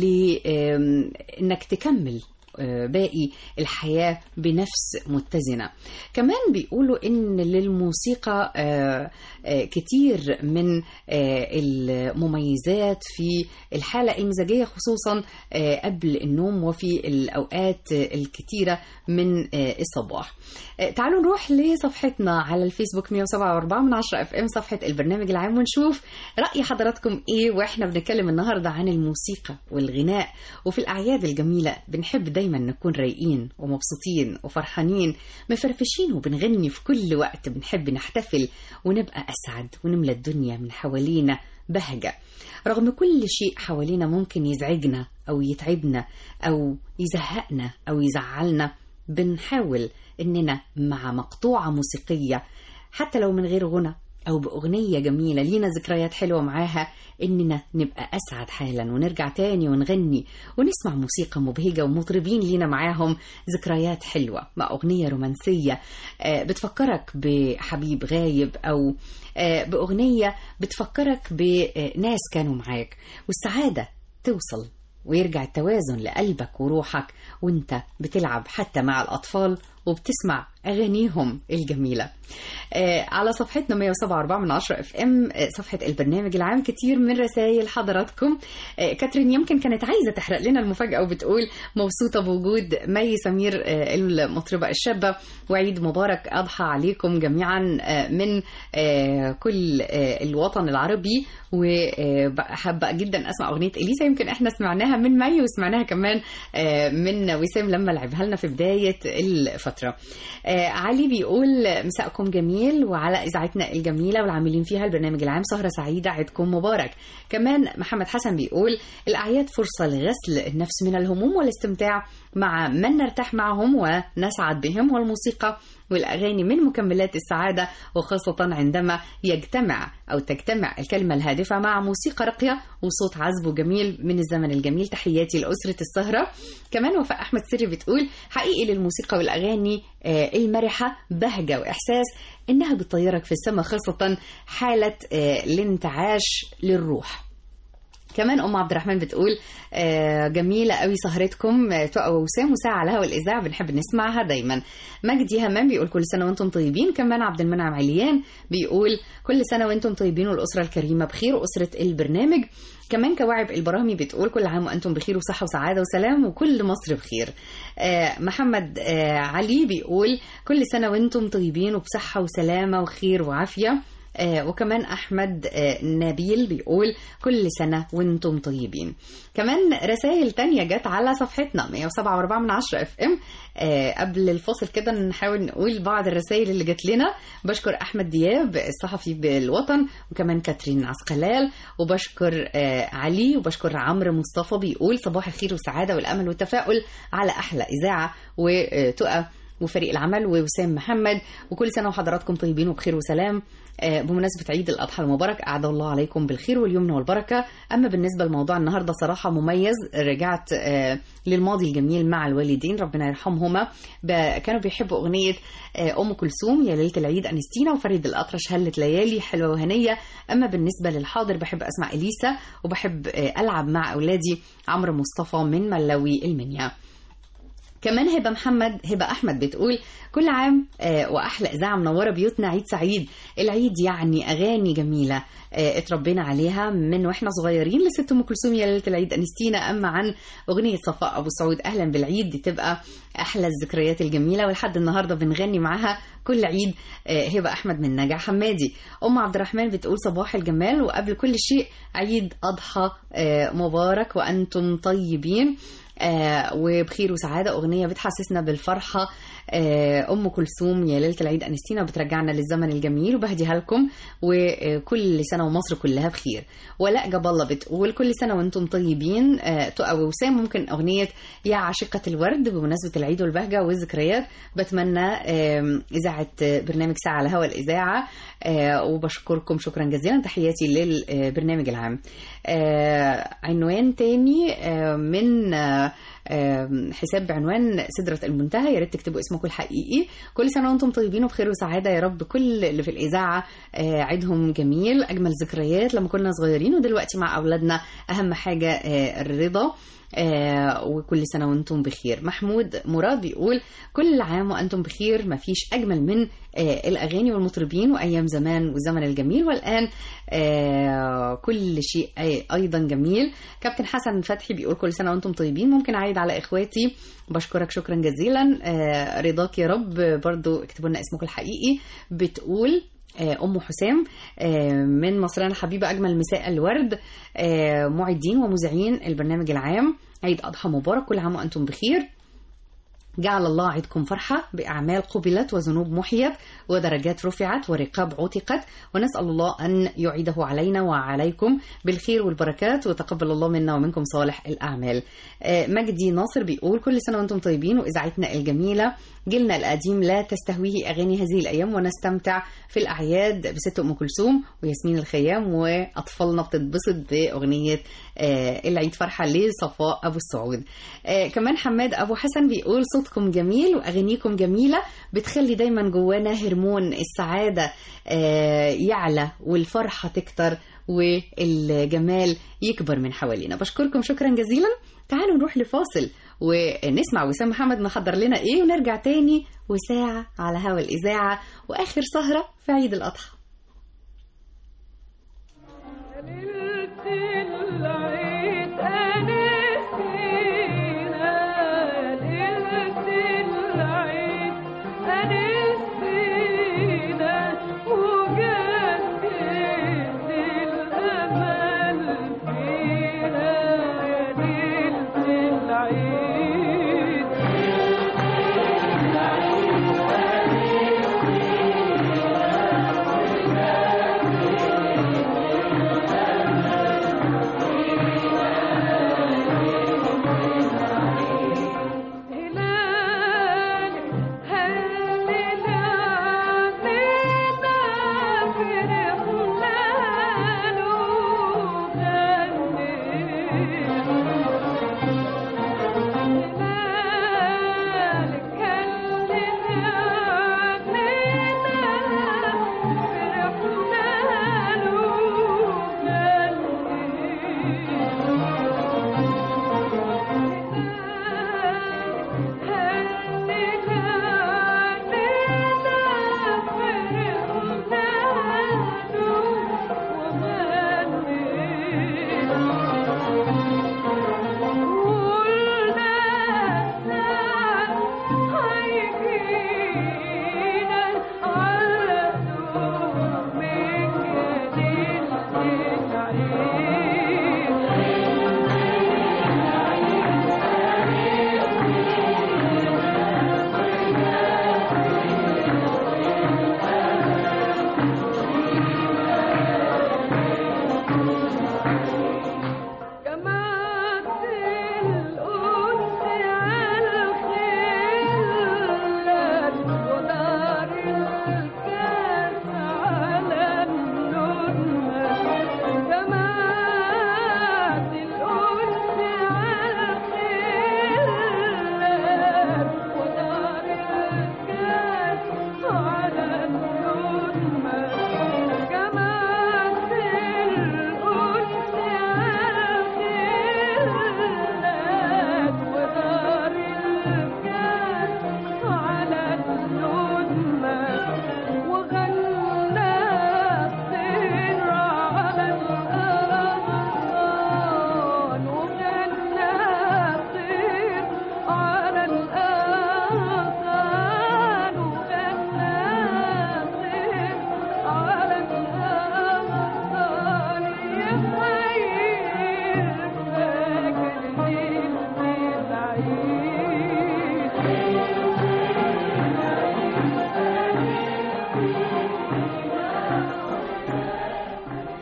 لأنك تكمل آه، باقي الحياة بنفس متزنة كمان بيقولوا إن للموسيقى آه، آه، كتير من آه، المميزات في الحالة المزاجية خصوصا آه، قبل النوم وفي الأوقات آه، الكتيرة من آه، الصباح آه، تعالوا نروح لصفحتنا على الفيسبوك 107.4 من 10 اف ام صفحة البرنامج العام ونشوف رأي حضراتكم ايه واحنا بنتكلم النهاردة عن الموسيقى والغناء وفي الأعياد الجميلة بنحب دايما نكون رايقين ومبسوطين وفرحانين مفرفشين وبنغني في كل وقت بنحب نحتفل ونبقى أسعد ونملى الدنيا من حوالينا بهجة رغم كل شيء حوالينا ممكن يزعجنا أو يتعبنا أو يزهقنا أو يزعلنا بنحاول إننا مع مقطوعة موسيقية حتى لو من غير غنى أو بأغنية جميلة لينا ذكريات حلوة معاها إننا نبقى أسعد حالا ونرجع تاني ونغني ونسمع موسيقى مبهجة ومطربين لينا معاهم ذكريات حلوة مع أغنية رومانسية آه، بتفكرك بحبيب غايب أو آه، بأغنية بتفكرك بناس كانوا معاك والسعادة توصل ويرجع التوازن لقلبك وروحك وانت بتلعب حتى مع الأطفال وبتسمع أغانيهم الجميلة آه على صفحتنا 107.4 من 10 اف ام آه صفحة البرنامج العام كتير من رسائل حضراتكم آه كاترين يمكن كانت عايزة تحرق لنا المفاجأة وبتقول مبسوطة بوجود مي سمير آه المطربة الشابة وعيد مبارك أضحى عليكم جميعا آه من آه كل آه الوطن العربي وحابة جدا أسمع أغنية إليسا يمكن إحنا سمعناها من مي وسمعناها كمان آه، من وسام لما لعبها لنا في بداية الفترة آه، علي بيقول مساءكم جميل وعلى إذاعتنا الجميلة والعاملين فيها البرنامج العام سهرة سعيدة عيدكم مبارك كمان محمد حسن بيقول الأعياد فرصة لغسل النفس من الهموم والاستمتاع مع من نرتاح معهم ونسعد بهم والموسيقى والأغاني من مكملات السعادة وخاصة عندما يجتمع أو تجتمع الكلمة الهادفة مع موسيقى راقية وصوت عذب جميل من الزمن الجميل تحياتي لأسرة السهرة كمان وفاء أحمد سري بتقول حقيقي للموسيقى والأغاني آه، المرحة بهجة وإحساس إنها بتطيرك في السماء خاصة حالة آه، الانتعاش للروح كمان ام عبد الرحمن بتقول آه، جميله قوي سهرتكم آه، تقى وسام وساعه على هوا الاذاعه بنحب نسمعها دايما مجدي همام بيقول كل سنه وانتم طيبين كمان عبد المنعم عليان بيقول كل سنه وانتم طيبين والاسره الكريمه بخير واسره البرنامج كمان كواعب البراهمي بتقول كل عام وانتم بخير وصحه وسعاده وسلام وكل مصر بخير آه، محمد آه، علي بيقول كل سنه وانتم طيبين وبصحه وسلامه وخير وعافيه آه، وكمان احمد آه، نبيل بيقول كل سنه وانتم طيبين كمان رسائل تانية جت على صفحتنا 107.4 من 10 اف ام قبل الفاصل كده نحاول نقول بعض الرسائل اللي جت لنا بشكر احمد دياب الصحفي بالوطن وكمان كاترين عسقلال وبشكر آه، علي وبشكر عمرو مصطفى بيقول صباح الخير والسعاده والامل والتفاؤل على احلى اذاعه وتقى وفريق العمل ووسام محمد وكل سنه وحضراتكم طيبين وبخير وسلام آه، بمناسبة عيد الأضحى المبارك أعاد الله عليكم بالخير واليمن والبركة أما بالنسبة لموضوع النهاردة صراحة مميز رجعت آه، للماضي الجميل مع الوالدين ربنا يرحمهما ب- كانوا بيحبوا أغنية آه، أم كلثوم يا ليلة العيد أنستينا وفريد الأطرش هلت ليالي حلوة وهنية أما بالنسبة للحاضر بحب أسمع إليسا وبحب آه، ألعب مع أولادي عمرو مصطفى من ملاوي المنيا كمان هبه محمد هبه احمد بتقول كل عام آه، واحلى اذاعه منوره بيوتنا عيد سعيد العيد يعني اغاني جميله آه، اتربينا عليها من واحنا صغيرين لست ام كلثوم يا ليله العيد انستينا اما عن اغنيه صفاء ابو سعود اهلا بالعيد دي تبقى احلى الذكريات الجميله ولحد النهارده بنغني معاها كل عيد آه، هبه احمد من نجع حمادي ام عبد الرحمن بتقول صباح الجمال وقبل كل شيء عيد اضحى آه، مبارك وانتم طيبين آه وبخير وسعادة أغنية بتحسسنا بالفرحة آه أم كلثوم يا ليلة العيد أنستينا بترجعنا للزمن الجميل وبهديها لكم وكل سنة ومصر كلها بخير ولاء جاب الله بتقول كل سنة وانتم طيبين آه تقى وسام ممكن أغنية يا عاشقة الورد بمناسبة العيد والبهجة والذكريات بتمنى آه إذاعة برنامج ساعة على هوا الإذاعة آه وبشكركم شكرا جزيلا تحياتي للبرنامج العام آه عنوان تاني آه من آه آه، حساب بعنوان سدرة المنتهى يا ريت تكتبوا اسمكم الحقيقي كل سنة وانتم طيبين وبخير وسعادة يا رب كل اللي في الإذاعة آه، عيدهم جميل أجمل ذكريات لما كنا صغيرين ودلوقتي مع أولادنا أهم حاجة آه، الرضا آه وكل سنة وانتم بخير محمود مراد بيقول كل عام وأنتم بخير مفيش أجمل من آه الأغاني والمطربين وأيام زمان والزمن الجميل والآن آه كل شيء أي- أيضا جميل كابتن حسن فتحي بيقول كل سنة وانتم طيبين ممكن أعيد على إخواتي بشكرك شكرا جزيلا آه رضاك يا رب برضو اكتبوا لنا اسمك الحقيقي بتقول آه، أم حسام آه، من مصرنا الحبيبة أجمل مساء الورد آه، معدين ومذيعين البرنامج العام عيد أضحى مبارك كل عام وأنتم بخير جعل الله عيدكم فرحة بأعمال قبلت وذنوب محيت ودرجات رفعت ورقاب عتقت ونسأل الله أن يعيده علينا وعليكم بالخير والبركات وتقبل الله منا ومنكم صالح الأعمال آه، مجدي ناصر بيقول كل سنة وأنتم طيبين وإذاعتنا الجميلة جيلنا القديم لا تستهويه أغاني هذه الأيام ونستمتع في الأعياد بست أم كلثوم وياسمين الخيام وأطفالنا بتتبسط بأغنية آه، العيد فرحة لصفاء أبو السعود آه، كمان حماد أبو حسن بيقول صوتكم جميل وأغانيكم جميلة بتخلي دايما جوانا هرمون السعادة آه، يعلى والفرحة تكتر والجمال يكبر من حوالينا بشكركم شكرا جزيلا تعالوا نروح لفاصل ونسمع وسام محمد محضر لنا ايه ونرجع تاني وساعة على هوا الإذاعة وآخر سهرة في عيد الأضحى أنستينا وجدد الأمل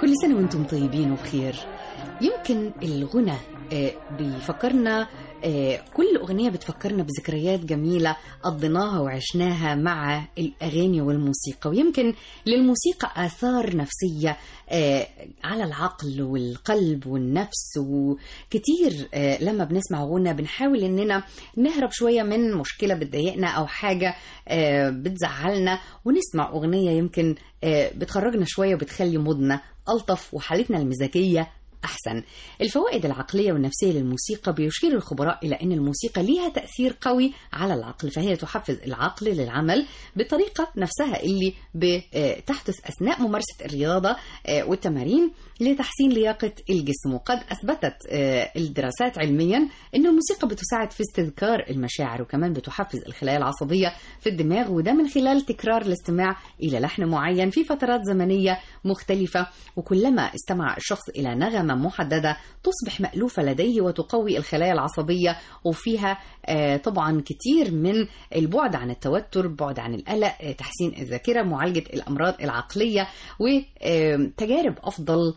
كل سنة وانتم طيبين وبخير يمكن الغنى آه، بيفكرنا آه، كل أغنية بتفكرنا بذكريات جميلة قضيناها وعشناها مع الأغاني والموسيقى ويمكن للموسيقى آثار نفسية آه، على العقل والقلب والنفس وكتير آه، لما بنسمع غنى بنحاول إننا نهرب شوية من مشكلة بتضايقنا أو حاجة آه، بتزعلنا ونسمع أغنية يمكن آه، بتخرجنا شوية وبتخلي مودنا ألطف وحالتنا المزاجية أحسن الفوائد العقلية والنفسية للموسيقى بيشير الخبراء إلى أن الموسيقى ليها تأثير قوي على العقل فهي تحفز العقل للعمل بالطريقة نفسها اللي بتحدث أثناء ممارسة الرياضة آه، والتمارين لتحسين لياقة الجسم وقد أثبتت آه، الدراسات علميا أن الموسيقى بتساعد في استذكار المشاعر وكمان بتحفز الخلايا العصبية في الدماغ وده من خلال تكرار الاستماع إلى لحن معين في فترات زمنية مختلفة وكلما استمع الشخص إلى نغمة محددة تصبح مألوفة لديه وتقوي الخلايا العصبية وفيها آه، طبعا كتير من البعد عن التوتر بعد عن القلق آه، تحسين الذاكرة معالجة الأمراض العقلية وتجارب أفضل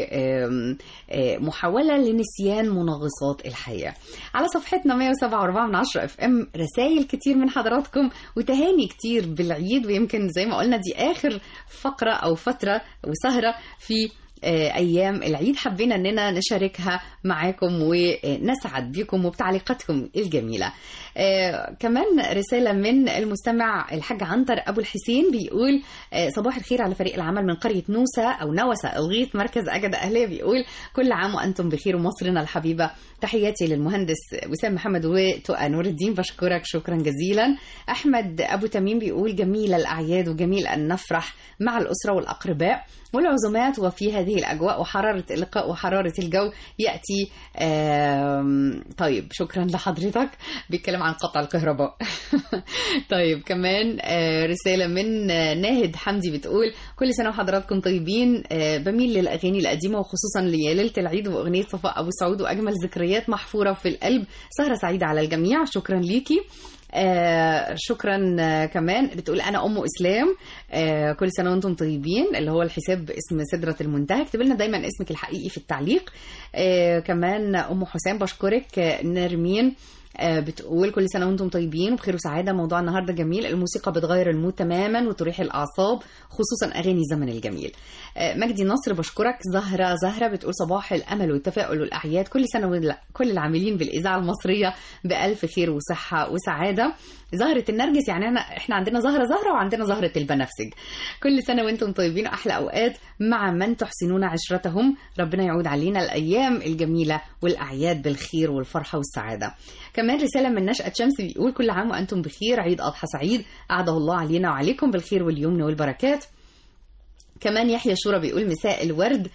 ومحاولة لنسيان منغصات الحياة على صفحتنا 107.4 من 10 اف ام رسائل كتير من حضراتكم وتهاني كتير بالعيد ويمكن زي ما قلنا دي آخر فقرة أو فترة وسهرة في آه، ايام العيد حبينا اننا نشاركها معاكم ونسعد بكم وبتعليقاتكم الجميله آه، كمان رساله من المستمع الحاج عنتر ابو الحسين بيقول آه، صباح الخير على فريق العمل من قريه نوسه او نوسه الغيط مركز اجد اهليه بيقول كل عام وانتم بخير ومصرنا الحبيبه تحياتي للمهندس وسام محمد وتقى نور الدين بشكرك شكرا جزيلا احمد ابو تميم بيقول جميله الاعياد وجميل ان نفرح مع الاسره والاقرباء والعزومات وفي هذه الأجواء وحرارة اللقاء وحرارة الجو يأتي آم، طيب شكرا لحضرتك بيتكلم عن قطع الكهرباء طيب كمان آه، رسالة من آه، ناهد حمدي بتقول كل سنة وحضراتكم طيبين آه، بميل للأغاني القديمة وخصوصا ليلة العيد وأغنية صفاء أبو سعود وأجمل ذكريات محفورة في القلب سهرة سعيدة على الجميع شكرا ليكي آه شكرا آه كمان بتقول انا ام اسلام آه كل سنه وانتم طيبين اللي هو الحساب باسم سدره المنتهى اكتب لنا دايما اسمك الحقيقي في التعليق آه كمان ام حسام بشكرك آه نرمين آه، بتقول كل سنه وانتم طيبين وبخير وسعاده موضوع النهارده جميل الموسيقى بتغير المود تماما وتريح الاعصاب خصوصا اغاني الزمن الجميل آه، مجدي نصر بشكرك زهره زهره بتقول صباح الامل والتفاؤل والاعياد كل سنه وكل العاملين بالاذاعه المصريه بالف خير وصحه وسعاده زهره النرجس يعني احنا احنا عندنا زهره زهره وعندنا زهره البنفسج كل سنه وانتم طيبين واحلى اوقات مع من تحسنون عشرتهم ربنا يعود علينا الايام الجميله والاعياد بالخير والفرحه والسعاده كمان رساله من نشأة شمس بيقول كل عام وانتم بخير عيد اضحى سعيد اعاده الله علينا وعليكم بالخير واليمن والبركات كمان يحيى شورى بيقول مساء الورد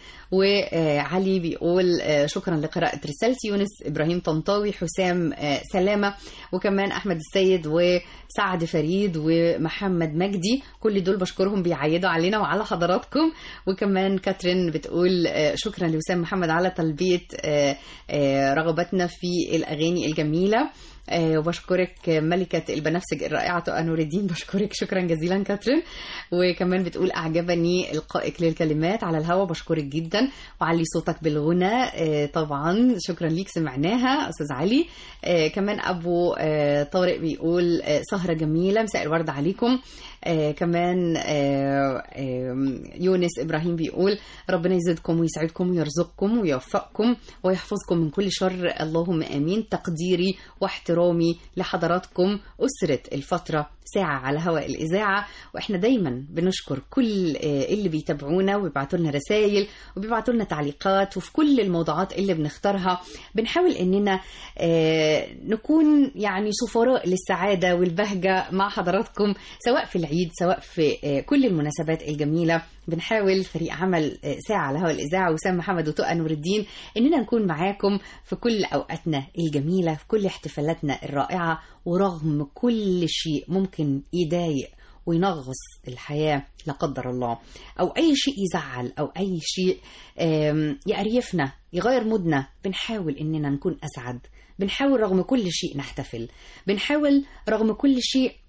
وعلي بيقول آه، شكرا لقراءة رسالتي يونس إبراهيم طنطاوي حسام آه، سلامة وكمان أحمد السيد وسعد فريد ومحمد مجدي كل دول بشكرهم بيعيدوا علينا وعلى حضراتكم وكمان كاترين بتقول آه، شكرا لوسام محمد على تلبية آه، آه، رغبتنا في الأغاني الجميلة آه، وبشكرك ملكة البنفسج الرائعة تقى نور الدين بشكرك شكرا جزيلا كاترين وكمان بتقول أعجبني إلقائك للكلمات على الهوا بشكرك جدا وعلي صوتك بالغنى آه، طبعا شكرا ليك سمعناها أستاذ علي آه، كمان أبو آه، طارق بيقول آه، سهرة جميلة مساء الورد عليكم آه كمان آه آه يونس إبراهيم بيقول ربنا يزيدكم ويسعدكم ويرزقكم ويوفقكم ويحفظكم من كل شر اللهم آمين تقديري واحترامي لحضراتكم أسرة الفترة ساعة على هواء الإذاعة وإحنا دايما بنشكر كل آه، اللي بيتابعونا وبيبعتوا لنا رسائل وبيبعتوا لنا تعليقات وفي كل الموضوعات اللي بنختارها بنحاول إننا آه، نكون يعني سفراء للسعادة والبهجة مع حضراتكم سواء في العيد سواء في آه، كل المناسبات الجميلة بنحاول فريق عمل آه، ساعة على هواء الإذاعة وسام محمد وتقى نور الدين إننا نكون معاكم في كل أوقاتنا الجميلة في كل احتفالاتنا الرائعة ورغم كل شيء ممكن يضايق وينغص الحياة لا قدر الله أو أي شيء يزعل أو أي شيء آم، يقريفنا يغير مودنا بنحاول إننا نكون أسعد بنحاول رغم كل شيء نحتفل بنحاول رغم كل شيء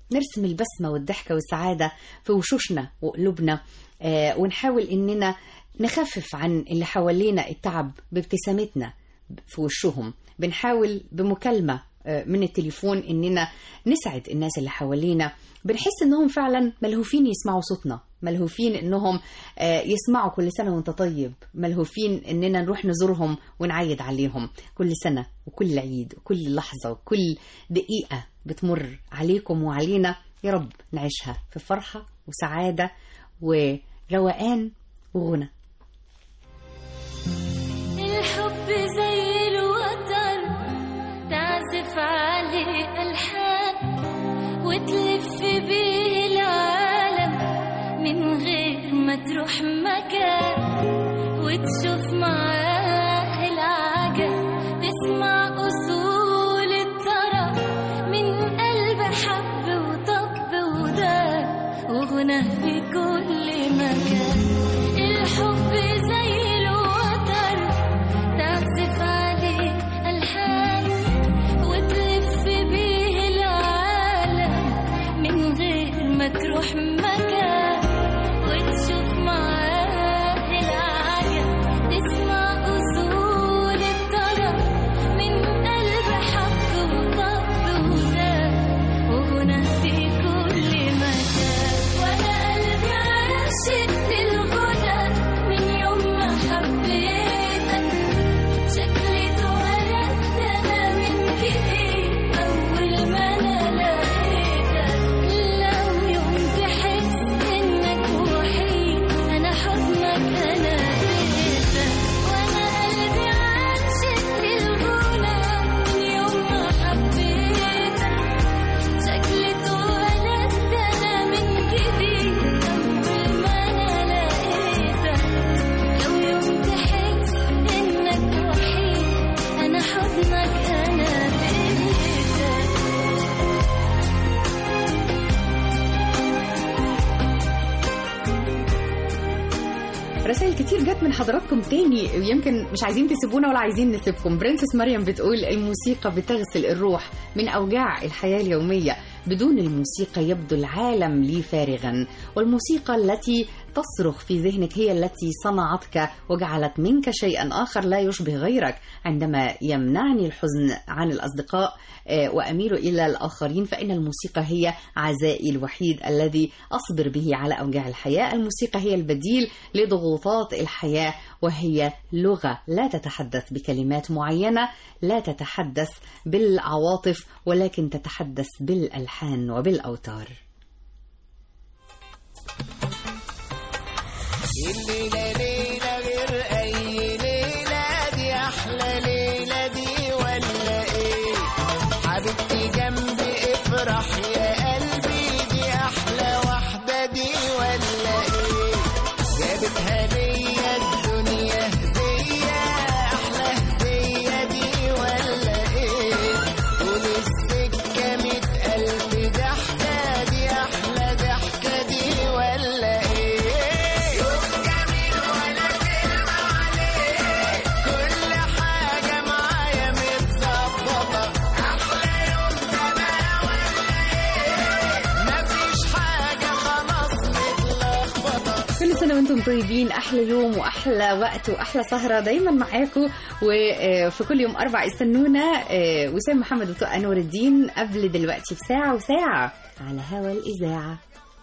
نرسم البسمة والضحكة والسعادة في وشوشنا وقلوبنا آه، ونحاول إننا نخفف عن اللي حوالينا التعب بابتسامتنا في وشهم بنحاول بمكالمة آه، من التليفون إننا نسعد الناس اللي حوالينا بنحس إنهم فعلا ملهوفين يسمعوا صوتنا ملهوفين إنهم آه، يسمعوا كل سنة وانت طيب ملهوفين إننا نروح نزورهم ونعيد عليهم كل سنة وكل عيد وكل لحظة وكل دقيقة بتمر عليكم وعلينا يا رب نعيشها في فرحة وسعادة وروقان وغنى الحب زي الوتر تعزف عليه ألحان وتلف بيه العالم من غير ما تروح مكان وتشوف معاه العجب تسمع أصول الطرب من قلب حب وطب وداب وغنى في كل مكان الحب زي الوتر تعزف عليه ألحان وتلف بيه العالم من غير ما تروح مكان وتشوف معاه العجب تسمع أصول الطرب من قلب حب وطب وداب وغنى في كل مكان وأنا قلبي عاشق للغنى من يوم ما حبيتك شكلي اتولدت أنا من جديد أول ما أنا لقيتك لو يوم تحس إنك وحيد أنا حضنك أنا بيتك وأنا قلبي عاشق للغنى من يوم ما حبيتك شكلي اتولدت أنا من جديد أول ما أنا لقيتك لو يوم تحس إنك وحيد أنا حضنك أنا بيتك رسائل كتير جت من حضراتكم تاني يمكن مش عايزين تسيبونا ولا عايزين نسيبكم برنسس مريم بتقول الموسيقى بتغسل الروح من أوجاع الحياة اليومية بدون الموسيقى يبدو العالم لي فارغا والموسيقى التي تصرخ في ذهنك هي التي صنعتك وجعلت منك شيئا آخر لا يشبه غيرك عندما يمنعني الحزن عن الأصدقاء آه، وأميل إلى الآخرين فإن الموسيقى هي عزائي الوحيد الذي أصبر به على أوجاع الحياة الموسيقى هي البديل لضغوطات الحياة وهي لغة لا تتحدث بكلمات معينة لا تتحدث بالعواطف ولكن تتحدث بالألحان وبالأوتار الليلة ليلة غير أي ليلة دي أحلى ليلة دي ولا إيه حبيبتي جنبي افرح يا قلبي دي أحلى واحدة دي ولا إيه جابتها ليا الدنيا هدية أحلى هدية دي ولا إيه طول السكة مية ألف ضحكة دي أحلى ضحكة دي ولا إيه يوم جميل ولا كلمة عليه كل حاجة معايا متظبطة أحلى يوم ده بقى ولا إيه مفيش حاجة خلاص متلخبطة كل سنة وانتم طيبين أحلى يوم وأحلى وقت وأحلى سهرة دايما معاكم وفي كل يوم أربع استنونا آه، وسام محمد وتقى نور الدين قبل دلوقتي بساعة وساعة على هوا الإذاعة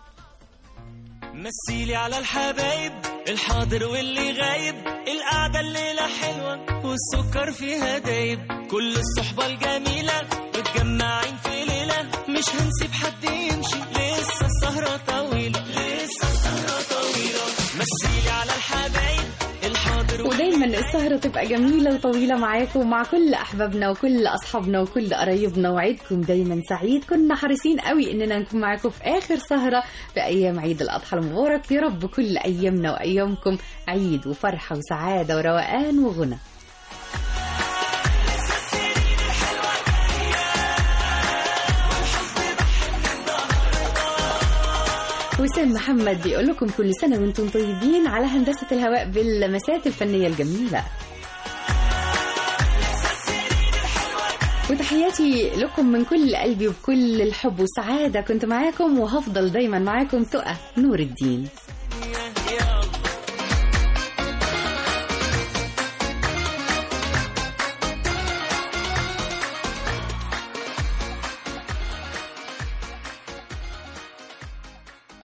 مثيلي على الحبايب الحاضر واللي غايب القعدة الليلة حلوة والسكر فيها دايب كل الصحبة الجميلة متجمعين في ليلة مش هنسيب حد يمشي لسه السهرة طويلة لسه السهرة طويلة مثيلي على الحبايب الحاضر ودايما السهرة تبقى جميلة وطويلة معاكم ومع كل أحبابنا وكل أصحابنا وكل قرايبنا وعيدكم دايما سعيد كنا حريصين قوي إننا نكون معاكم في آخر سهرة في أيام عيد الأضحى المبارك يا رب كل أيامنا وأيامكم عيد وفرحة وسعادة وروقان وغنى وسام محمد بيقول لكم كل سنة وانتم طيبين على هندسة الهواء باللمسات الفنية الجميلة تحياتي لكم من كل قلبي وبكل الحب والسعادة كنت معاكم وهفضل دايما معاكم تقى نور الدين